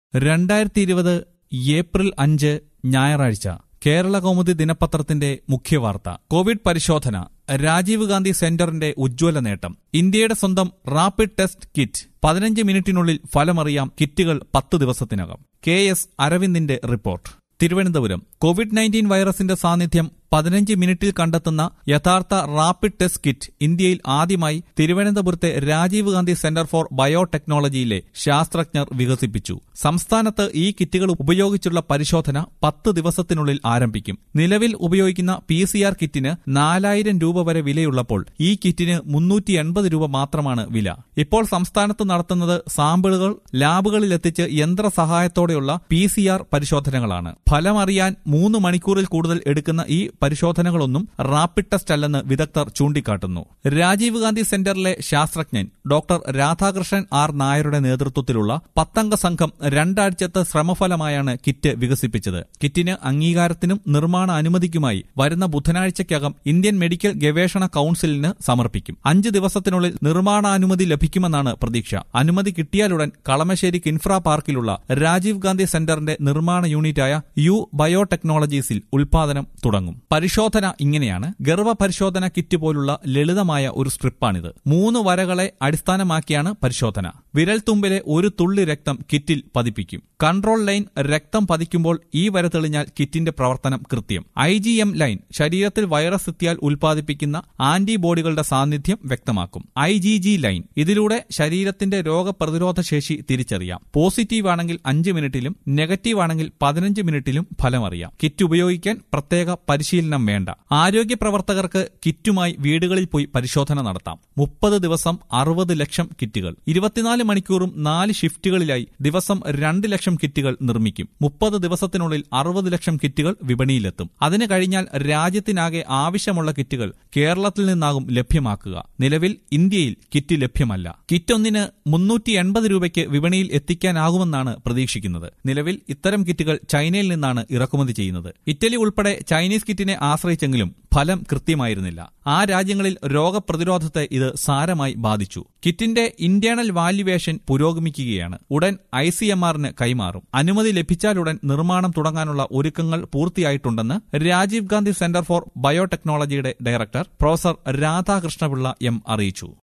രണ്ടായിരത്തി ഇരുപത് ഏപ്രിൽ അഞ്ച് ഞായറാഴ്ച കേരള കൗമുദി ദിനപത്രത്തിന്റെ മുഖ്യവാർത്ത കോവിഡ് പരിശോധന രാജീവ് ഗാന്ധി സെന്ററിന്റെ ഉജ്ജ്വല നേട്ടം ഇന്ത്യയുടെ സ്വന്തം റാപ്പിഡ് ടെസ്റ്റ് കിറ്റ് പതിനഞ്ച് മിനിറ്റിനുള്ളിൽ ഫലമറിയാം കിറ്റുകൾ പത്ത് ദിവസത്തിനകം കെ എസ് അരവിന്ദിന്റെ റിപ്പോർട്ട് തിരുവനന്തപുരം കോവിഡ് നയൻറ്റീൻ വൈറസിന്റെ സാന്നിധ്യം പതിനഞ്ച് മിനിറ്റിൽ കണ്ടെത്തുന്ന യഥാർത്ഥ റാപ്പിഡ് ടെസ്റ്റ് കിറ്റ് ഇന്ത്യയിൽ ആദ്യമായി തിരുവനന്തപുരത്തെ രാജീവ് ഗാന്ധി സെന്റർ ഫോർ ബയോടെക്നോളജിയിലെ ശാസ്ത്രജ്ഞർ വികസിപ്പിച്ചു സംസ്ഥാനത്ത് ഈ കിറ്റുകൾ ഉപയോഗിച്ചുള്ള പരിശോധന പത്ത് ദിവസത്തിനുള്ളിൽ ആരംഭിക്കും നിലവിൽ ഉപയോഗിക്കുന്ന പി സി ആർ കിറ്റിന് നാലായിരം രൂപ വരെ വിലയുള്ളപ്പോൾ ഈ കിറ്റിന് മുന്നൂറ്റി എൺപത് രൂപ മാത്രമാണ് വില ഇപ്പോൾ സംസ്ഥാനത്ത് നടത്തുന്നത് സാമ്പിളുകൾ ലാബുകളിലെത്തിച്ച് യന്ത്രസഹായത്തോടെയുള്ള പി സി ആർ പരിശോധനകളാണ് ഫലമറിയാൻ മൂന്ന് മണിക്കൂറിൽ കൂടുതൽ എടുക്കുന്ന ഈ പരിശോധനകളൊന്നും റാപ്പിഡ് ടെസ്റ്റ് അല്ലെന്ന് വിദഗ്ധർ ചൂണ്ടിക്കാട്ടുന്നു രാജീവ് ഗാന്ധി സെന്ററിലെ ശാസ്ത്രജ്ഞൻ ഡോക്ടർ രാധാകൃഷ്ണൻ ആർ നായരുടെ നേതൃത്വത്തിലുള്ള പത്തംഗ സംഘം രണ്ടാഴ്ചത്തെ ശ്രമഫലമായാണ് കിറ്റ് വികസിപ്പിച്ചത് കിറ്റിന് അംഗീകാരത്തിനും നിർമ്മാണ അനുമതിക്കുമായി വരുന്ന ബുധനാഴ്ചയ്ക്കകം ഇന്ത്യൻ മെഡിക്കൽ ഗവേഷണ കൌൺസിലിന് സമർപ്പിക്കും അഞ്ച് ദിവസത്തിനുള്ളിൽ നിർമ്മാണാനുമതി ലഭിക്കുമെന്നാണ് പ്രതീക്ഷ അനുമതി കിട്ടിയാലുടൻ കളമശ്ശേരി കിൻഫ്ര പാർക്കിലുള്ള രാജീവ് ഗാന്ധി സെന്ററിന്റെ നിർമ്മാണ യൂണിറ്റായ യു ബയോടെക്നോളജീസിൽ ഉൽപാദനം തുടങ്ങും പരിശോധന ഇങ്ങനെയാണ് ഗർഭ പരിശോധന കിറ്റ് പോലുള്ള ലളിതമായ ഒരു സ്ട്രിപ്പാണിത് മൂന്ന് വരകളെ അടിസ്ഥാനമാക്കിയാണ് പരിശോധന വിരൽത്തുമ്പിലെ ഒരു തുള്ളി രക്തം കിറ്റിൽ പതിപ്പിക്കും കൺട്രോൾ ലൈൻ രക്തം പതിക്കുമ്പോൾ ഈ വര തെളിഞ്ഞാൽ കിറ്റിന്റെ പ്രവർത്തനം കൃത്യം ഐ ജി എം ലൈൻ ശരീരത്തിൽ വൈറസ് എത്തിയാൽ ഉൽപ്പാദിപ്പിക്കുന്ന ആന്റിബോഡികളുടെ സാന്നിധ്യം വ്യക്തമാക്കും ഐ ജി ജി ലൈൻ ഇതിലൂടെ ശരീരത്തിന്റെ രോഗപ്രതിരോധ ശേഷി തിരിച്ചറിയാം പോസിറ്റീവ് ആണെങ്കിൽ അഞ്ച് മിനിറ്റിലും നെഗറ്റീവ് ആണെങ്കിൽ പതിനഞ്ച് മിനിറ്റിലും ഫലമറിയാം കിറ്റ് ഉപയോഗിക്കാൻ പ്രത്യേക പരിശീലനം വേണ്ട ആരോഗ്യ പ്രവർത്തകർക്ക് കിറ്റുമായി വീടുകളിൽ പോയി പരിശോധന നടത്താം മുപ്പത് ദിവസം അറുപത് ലക്ഷം കിറ്റുകൾ ഇരുപത്തിനാല് മണിക്കൂറും നാല് ഷിഫ്റ്റുകളിലായി ദിവസം രണ്ട് ലക്ഷം കിറ്റുകൾ നിർമ്മിക്കും മുപ്പത് ദിവസത്തിനുള്ളിൽ അറുപത് ലക്ഷം കിറ്റുകൾ വിപണിയിലെത്തും അതിന് കഴിഞ്ഞാൽ രാജ്യത്തിനാകെ ആവശ്യമുള്ള കിറ്റുകൾ കേരളത്തിൽ നിന്നാകും ലഭ്യമാക്കുക നിലവിൽ ഇന്ത്യയിൽ കിറ്റ് ലഭ്യമല്ല കിറ്റ് ഒന്നിന് മുന്നൂറ്റി എൺപത് രൂപയ്ക്ക് വിപണിയിൽ എത്തിക്കാനാകുമെന്നാണ് പ്രതീക്ഷിക്കുന്നത് നിലവിൽ ഇത്തരം കിറ്റുകൾ ചൈനയിൽ നിന്നാണ് ഇറക്കുമതി ചെയ്യുന്നത് ഇറ്റലി ഉൾപ്പെടെ ചൈനീസ് കിറ്റിനെ ആശ്രയിച്ചെങ്കിലും ഫലം കൃത്യമായിരുന്നില്ല ആ രാജ്യങ്ങളിൽ രോഗപ്രതിരോധത്തെ ഇത് സാരമായി ബാധിച്ചു കിറ്റിന്റെ ഇന്റേണൽ വാല്യുവേഷൻ പുരോഗമിക്കുകയാണ് ഉടൻ ഐ സി എം ആറിന് കൈമാറും അനുമതി ലഭിച്ചാലുടൻ നിർമ്മാണം തുടങ്ങാനുള്ള ഒരുക്കങ്ങൾ പൂർത്തിയായിട്ടുണ്ടെന്ന് രാജീവ് ഗാന്ധി സെന്റർ ഫോർ ബയോടെക്നോളജിയുടെ ഡയറക്ടർ പ്രൊഫസർ രാധാകൃഷ്ണപിള്ള എം അറിയിച്ചു